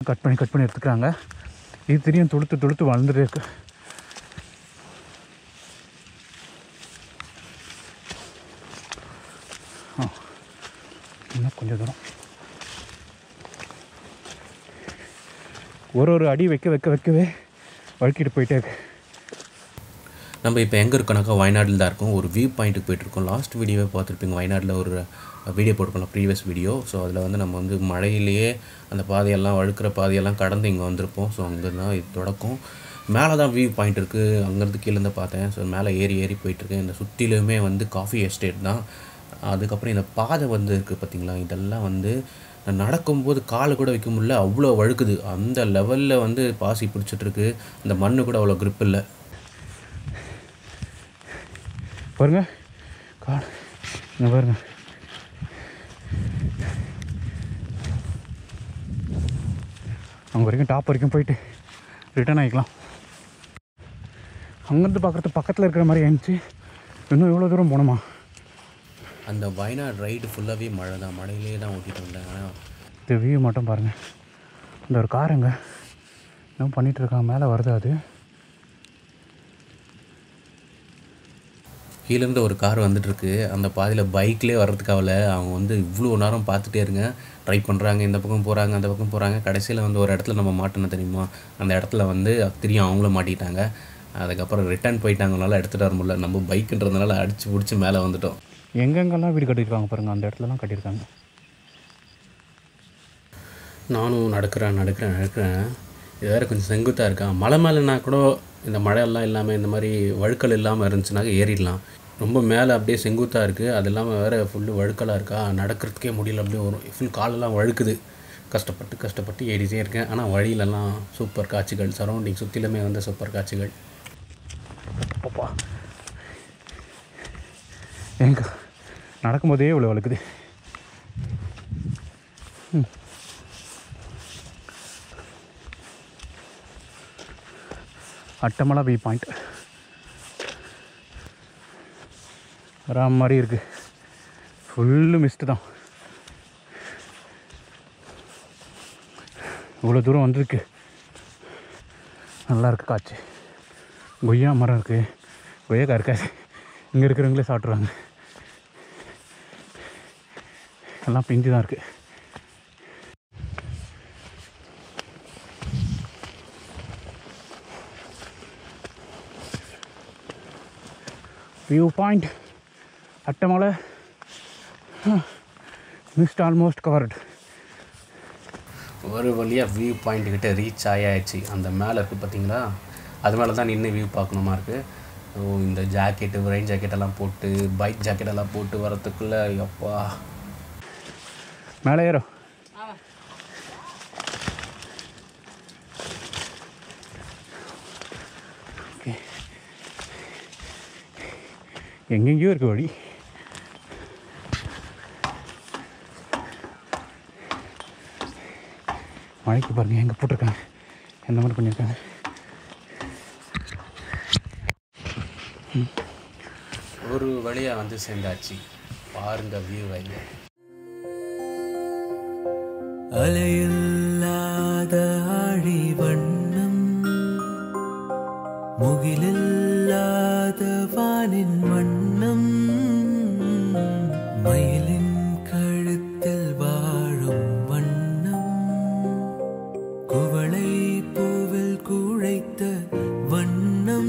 Cut பண்ணி cut பண்ணி எடுத்துக்கிறாங்க இது தெரியும் துளுத்து துளுத்து வளர்ந்துட்டே இருக்கு ஆ இன்னும் கொஞ்சம் தூரம் ஒரு ஒரு அடி வைக்க வைக்க வைக்கவே வழுக்கிட்டு போயிட்டே இருக்கு நம்ம இப்போ எங்கே இருக்கோனாக்கா வயநாட்டில் தான் இருக்கோம் ஒரு வியூ பாயிண்ட்டுக்கு போயிட்டுருக்கோம் லாஸ்ட் வீடியோவே பார்த்துருப்பீங்க வயநாட்டில் ஒரு வீடியோ போட்டிருக்கோம் ப்ரீவியஸ் வீடியோ ஸோ அதில் வந்து நம்ம வந்து மழையிலேயே அந்த பாதையெல்லாம் வழுக்கிற பாதையெல்லாம் கடந்து இங்கே வந்திருப்போம் ஸோ அங்கே தான் இது தொடக்கம் மேலே தான் வியூ பாயிண்ட் இருக்குது அங்கேருந்து கீழேருந்து பார்த்தேன் ஸோ மேலே ஏறி ஏறி போயிட்டுருக்கேன் இந்த சுற்றிலுமே வந்து காஃபி எஸ்டேட் தான் அதுக்கப்புறம் இந்த பாதை வந்து இருக்குது பார்த்தீங்களா இதெல்லாம் வந்து நான் நடக்கும்போது காலை கூட வைக்க முடியல அவ்வளோ வழுக்குது அந்த லெவலில் வந்து பாசி பிடிச்சிட்ருக்கு அந்த மண்ணு கூட அவ்வளோ grip இல்லை பாருங்க காடு இங்கே பாருங்க அங்கே வரைக்கும் டாப் வரைக்கும் போயிட்டு ரிட்டர்ன் ஆகிக்கலாம் அங்கேருந்து பார்க்குறது பக்கத்தில் இருக்கிற மாதிரி ஆயிடுச்சு இன்னும் எவ்வளோ தூரம் போகணுமா அந்த வயநாடு ரைடு ஃபுல்லாகவே மழை தான் மழையிலே தான் ஓட்டிகிட்டு வந்தேன் ஆனால் இந்த வியூ மட்டும் பாருங்கள் இந்த ஒரு காருங்க என்ன பண்ணிட்டு இருக்காங்க மேலே வருது அது கீழேருந்து ஒரு கார் வந்துட்டுருக்கு அந்த பாதையில் பைக்லேயே வர்றதுக்காகல அவங்க வந்து இவ்வளோ நேரம் பார்த்துட்டே இருங்க ட்ரை பண்ணுறாங்க இந்த பக்கம் போகிறாங்க அந்த பக்கம் போகிறாங்க கடைசியில் வந்து ஒரு இடத்துல நம்ம மாட்டணும் தெரியுமா அந்த இடத்துல வந்து தெரியும் அவங்களும் மாட்டிட்டாங்க அதுக்கப்புறம் ரிட்டர்ன் போயிட்டாங்கனால எடுத்துகிட்டு வர முடியல நம்ம பைக்குன்றதுனால அடித்து பிடிச்சி மேலே வந்துட்டோம் எங்கெங்கெல்லாம் வீடு கட்டியிருக்காங்க பாருங்கள் அந்த இடத்துலலாம் கட்டியிருக்காங்க நானும் நடக்கிறேன் நடக்கிறேன் நடக்கிறேன் இது வேறு கொஞ்சம் செங்குத்தாக இருக்கா மலை மேலேனா கூட இந்த மழையெல்லாம் இல்லாமல் இந்த மாதிரி வழுக்கல் இல்லாமல் இருந்துச்சுனாக்க ஏறிடலாம் ரொம்ப மேலே அப்படியே செங்குத்தாக இருக்குது அது இல்லாமல் வேறு ஃபுல்லு வழுக்கலாக இருக்கா நடக்கிறதுக்கே முடியல அப்படியே வரும் ஃபுல் காலெல்லாம் வழுக்குது கஷ்டப்பட்டு கஷ்டப்பட்டு ஏறிட்டே இருக்கேன் ஆனால் வழியிலலாம் சூப்பர் காட்சிகள் சரௌண்டிங் சுற்றிலுமே வந்து சூப்பர் காட்சிகள் அப்பா எங்க நடக்கும்போதே இவ்வளோ வழுக்குது ம். அட்டமலா வியூ பாயிண்ட் வரா மாதிரி இருக்கு ஃபுல்லு மிஸ்ட்டு தான் இவ்வளோ தூரம் வந்திருக்கு நல்லா இருக்கு காட்சி கொய்யா மரம் இருக்குது கொய்யாக்காய் இருக்காது இங்கே இருக்கிறவங்களே சாப்பிட்ருவாங்க எல்லாம் பிஞ்சு தான் இருக்குது view point Attamalai mist almost covered ஒரு வழியாக வியூ பாயிண்ட் கிட்ட ரீச் ஆயாச்சு அந்த மேலே இருக்குது பார்த்தீங்களா அது மேலே தான் நின்று வியூ பார்க்கணுமா இருக்குது ஸோ இந்த ஜாக்கெட்டு ரெயின் ஜாக்கெட்டெல்லாம் போட்டு பைக் ஜாக்கெட்டெல்லாம் போட்டு வரத்துக்குள்ளே எப்பா மேலே ஏறும் ஓகே எங்கெங்கேயோ இருக்கு வழி மழைக்கு பாருங்க எங்கே போட்டிருக்காங்க எந்த மாதிரி பண்ணியிருக்காங்க ஒரு வழியாக வந்து சேர்ந்தாச்சு பாருங்க வியூ வைங்க அலையில்லாத ஆழி வண்ணம் முகிலில்லாத வானின் வண்ணம் மயிலின் கழுத்தில் வாழும் வண்ணம் குவளை பூவில் குழைத்த வண்ணம்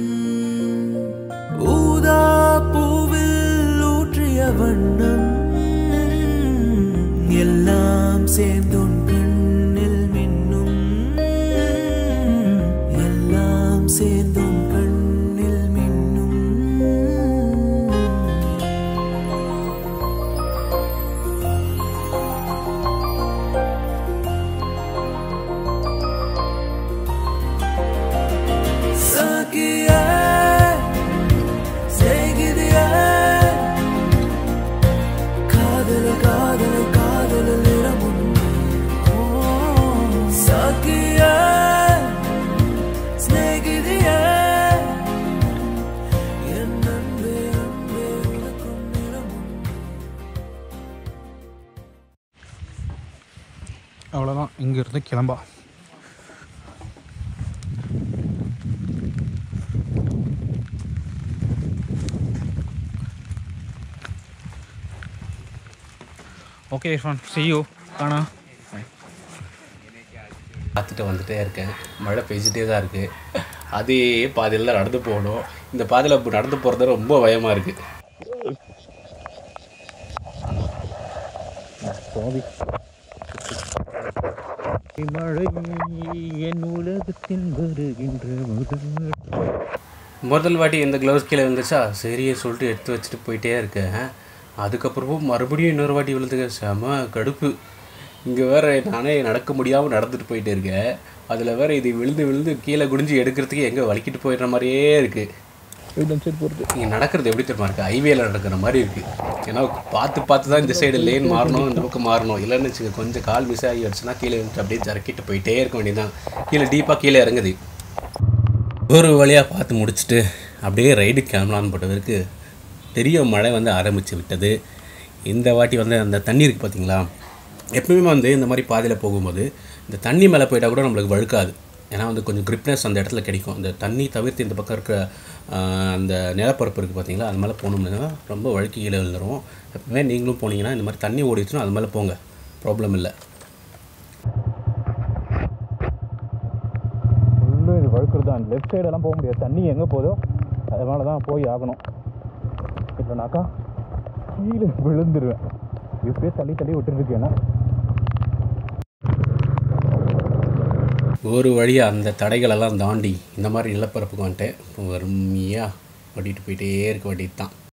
ஊதா பூவில் ஊற்றிய வண்ணம் எல்லாம் சேர்ந்துன் கண்ணில் மின்னும் எல்லாம் சேர்ந்துன் கண்ணில் மின்னும் சகியே செய்கிறியே காதல் காதல் காதல் நிறமும் சகிய சிநேகிதிய என் அன்பே அன்பே உனக்கும் நிறமும் அவ்வளோதான் இங்கேருந்து கிளம்பா ஓகே இர்ஃபான் see you காணா பார்த்துட்டு வந்துட்டே இருக்கேன் மழை பெஞ்சிட்டே தான் இருக்குது அதே பாதையில் நடந்து போகணும் இந்த பாதையில் இப்போ நடந்து போகிறது ரொம்ப பயமாக இருக்குது மழை என் உலகத்தில் வருகின்ற முதல் முதல் வாட்டி இந்த க்ளவுஸ் கீழே விழுந்துச்சா சரியே சொல்லிட்டு எடுத்து வச்சுட்டு போயிட்டே இருக்கேன் அதுக்கப்புறமும் மறுபடியும் இன்னொரு வாட்டி விழுந்துங்க செம கடுப்பு இங்கே வேற நானே நடக்க முடியாமல் நடந்துட்டு போயிட்டே இருக்கேன் அதில் வேற இது விழுந்து விழுந்து கீழே குடிஞ்சு எடுக்கிறதுக்கு எங்கே வலிக்கிட்டு போயிடுற மாதிரியே இருக்குது இங்கே நடக்கிறது எப்படி தெரியுமா இருக்குது ஹைவேல நடக்கிற மாதிரி இருக்குது ஏன்னா பார்த்து பார்த்து தான் இந்த சைடு லேன் மாறணும் இந்த பக்கம் மாறணும் இல்லைன்னு வச்சுக்க கொஞ்சம் கால் மிஸ் ஆகி அடிச்சுன்னா கீழே இருந்துட்டு அப்படியே ஜறக்கிட்டு போயிட்டே இருக்க வேண்டியதுதான் கீழே டீப்பாக கீழே இறங்குது ஒரு வழியாக பார்த்து முடிச்சுட்டு அப்படியே ரைடு கிளம்பலான்னு போட்டதற்கு பெரிய மழை வந்து ஆரம்பித்து விட்டது இந்த வாட்டி வந்து அந்த தண்ணி இருக்குது பார்த்தீங்களா எப்பவுமே வந்து இந்த மாதிரி பாதையில் போகும்போது இந்த தண்ணி மேலே போயிட்டால் கூட நம்மளுக்கு வழுக்காது ஏன்னா வந்து கொஞ்சம் கிரிப்னஸ் அந்த இடத்துல கிடைக்கும் இந்த தண்ணி தவிர்த்து இந்த பக்கம் இருக்கிற ஆஹ், அந்த நிலப்பரப்பு இருக்குது பார்த்தீங்களா அது மேலே போகணும்னா ரொம்ப வழுக்கி கீழே விழுந்துரும் எப்பவுமே நீங்களும் போனீங்கன்னா இந்த மாதிரி தண்ணி ஓடிச்சுன்னா அது மேலே போங்க ப்ராப்ளம் இல்லை ஃபுல்லும் இது வழுக்கிறது தான் லெஃப்ட் சைடெல்லாம் போக முடியாது தண்ணி எங்கே போதோ அதனால தான் போய் ஆகணும் இல்லைனாக்கா கீழே விழுந்துருவேன் இப்படியே தள்ளி தள்ளி விட்டுருக்கேன்னா ஒரு வழியாக அந்த தடைகளெல்லாம் தாண்டி இந்த மாதிரி நிலப்பரப்புக்கு வந்துட்டேன் இப்போ வறுமையாக ஓட்டிகிட்டு போயிட்டே இருக்க வேண்டியது தான்